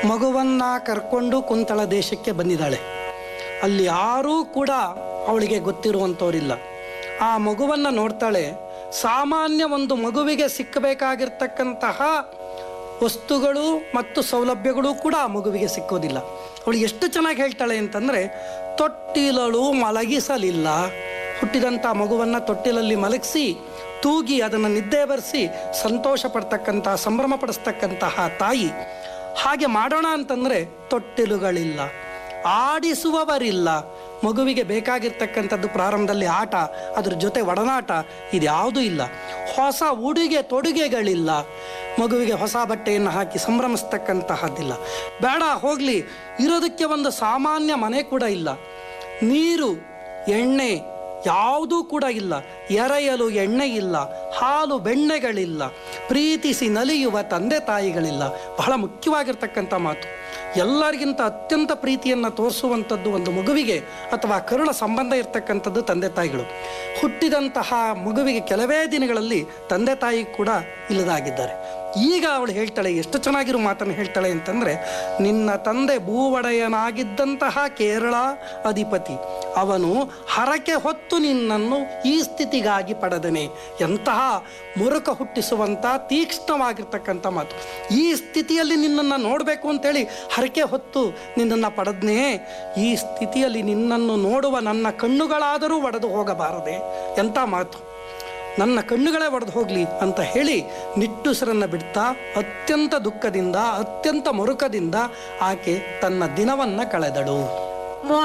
ಮಗುವನ್ನ ಕರ್ಕೊಂಡು ಕುಂತಳ ದೇಶಕ್ಕೆ ಬಂದಿದ್ದಾಳೆ ಅಲ್ಲಿ ಯಾರೂ ಕೂಡ ಅವಳಿಗೆ ಗೊತ್ತಿರುವಂಥವರಿಲ್ಲ ಆ ಮಗುವನ್ನ ನೋಡ್ತಾಳೆ ಸಾಮಾನ್ಯ ಒಂದು ಮಗುವಿಗೆ ಸಿಕ್ಕಬೇಕಾಗಿರ್ತಕ್ಕಂತಹ ವಸ್ತುಗಳು ಮತ್ತು ಸೌಲಭ್ಯಗಳು ಕೂಡ ಆ ಮಗುವಿಗೆ ಸಿಕ್ಕೋದಿಲ್ಲ ಅವಳು ಎಷ್ಟು ಚೆನ್ನಾಗಿ ಹೇಳ್ತಾಳೆ ಅಂತಂದರೆ ತೊಟ್ಟಿಲಳು ಮಲಗಿಸಲಿಲ್ಲ ಹುಟ್ಟಿದಂಥ ಮಗುವನ್ನು ತೊಟ್ಟಿಲಲ್ಲಿ ಮಲಗಿಸಿ ತೂಗಿ ಅದನ್ನು ನಿದ್ದೆ ಬರೆಸಿ ಸಂತೋಷ ಪಡ್ತಕ್ಕಂಥ ಸಂಭ್ರಮ ಪಡಿಸ್ತಕ್ಕಂತಹ ತಾಯಿ ಹಾಗೆ ಮಾಡೋಣ ಅಂತಂದರೆ ತೊಟ್ಟಿಲುಗಳಿಲ್ಲ ಆಡಿಸುವವರಿಲ್ಲ ಮಗುವಿಗೆ ಬೇಕಾಗಿರ್ತಕ್ಕಂಥದ್ದು ಪ್ರಾರಂಭದಲ್ಲಿ ಆಟ ಅದ್ರ ಜೊತೆ ಒಡನಾಟ ಇದ್ಯಾವುದೂ ಇಲ್ಲ ಹೊಸ ಉಡುಗೆ ತೊಡುಗೆಗಳಿಲ್ಲ ಮಗುವಿಗೆ ಹೊಸ ಬಟ್ಟೆಯನ್ನು ಹಾಕಿ ಸಂಭ್ರಮಿಸ್ತಕ್ಕಂತಹದ್ದಿಲ್ಲ ಬೇಡ ಹೋಗಲಿ ಇರೋದಕ್ಕೆ ಒಂದು ಸಾಮಾನ್ಯ ಮನೆ ಕೂಡ ಇಲ್ಲ ನೀರು ಎಣ್ಣೆ ಯಾವುದೂ ಕೂಡ ಇಲ್ಲ ಎರೆಯಲು ಎಣ್ಣೆ ಇಲ್ಲ ಹಾಲು ಬೆಣ್ಣೆಗಳಿಲ್ಲ ಪ್ರೀತಿಸಿ ನಲಿಯುವ ತಂದೆ ತಾಯಿಗಳಿಲ್ಲ ಬಹಳ ಮುಖ್ಯವಾಗಿರ್ತಕ್ಕಂಥ ಮಾತು ಎಲ್ಲರಿಗಿಂತ ಅತ್ಯಂತ ಪ್ರೀತಿಯನ್ನು ತೋರಿಸುವಂಥದ್ದು ಒಂದು ಮಗುವಿಗೆ ಅಥವಾ ಕರುಳ ಸಂಬಂಧ ಇರ್ತಕ್ಕಂಥದ್ದು ತಂದೆ ತಾಯಿಗಳು ಹುಟ್ಟಿದಂತಹ ಮಗುವಿಗೆ ಕೆಲವೇ ದಿನಗಳಲ್ಲಿ ತಂದೆ ತಾಯಿ ಕೂಡ ಇಲ್ಲದಾಗಿದ್ದಾರೆ ಈಗ ಅವಳು ಹೇಳ್ತಾಳೆ ಎಷ್ಟು ಚೆನ್ನಾಗಿರೋ ಮಾತನ್ನು ಹೇಳ್ತಾಳೆ ಅಂತಂದರೆ ನಿನ್ನ ತಂದೆ ಭೂವಡೆಯನಾಗಿದ್ದಂತಹ ಕೇರಳ ಅಧಿಪತಿ ಅವನು ಹರಕೆ ಹೊತ್ತು ನಿನ್ನನ್ನು ಈ ಸ್ಥಿತಿಗಾಗಿ ಪಡೆದನೆ ಎಂತಹ ಮುರುಕ ಹುಟ್ಟಿಸುವಂಥ ತೀಕ್ಷ್ಣವಾಗಿರ್ತಕ್ಕಂಥ ಮಾತು ಈ ಸ್ಥಿತಿಯಲ್ಲಿ ನಿನ್ನನ್ನು ನೋಡಬೇಕು ಅಂತೇಳಿ ಹರಕೆ ಹೊತ್ತು ನಿನ್ನನ್ನು ಪಡೆದ್ನೇ ಈ ಸ್ಥಿತಿಯಲ್ಲಿ ನಿನ್ನನ್ನು ನೋಡುವ ನನ್ನ ಕಣ್ಣುಗಳಾದರೂ ಒಡೆದು ಹೋಗಬಾರದೆ ಎಂಥ ಮಾತು ನನ್ನ ಕಣ್ಣುಗಳೇ ಒಡೆದು ಹೋಗಲಿ ಅಂತ ಹೇಳಿ ನಿಟ್ಟುಸಿರನ್ನು ಬಿಡ್ತಾ ಅತ್ಯಂತ ದುಃಖದಿಂದ ಅತ್ಯಂತ ಮರುಕದಿಂದ ಆಕೆ ತನ್ನ ದಿನವನ್ನು ಕಳೆದಳು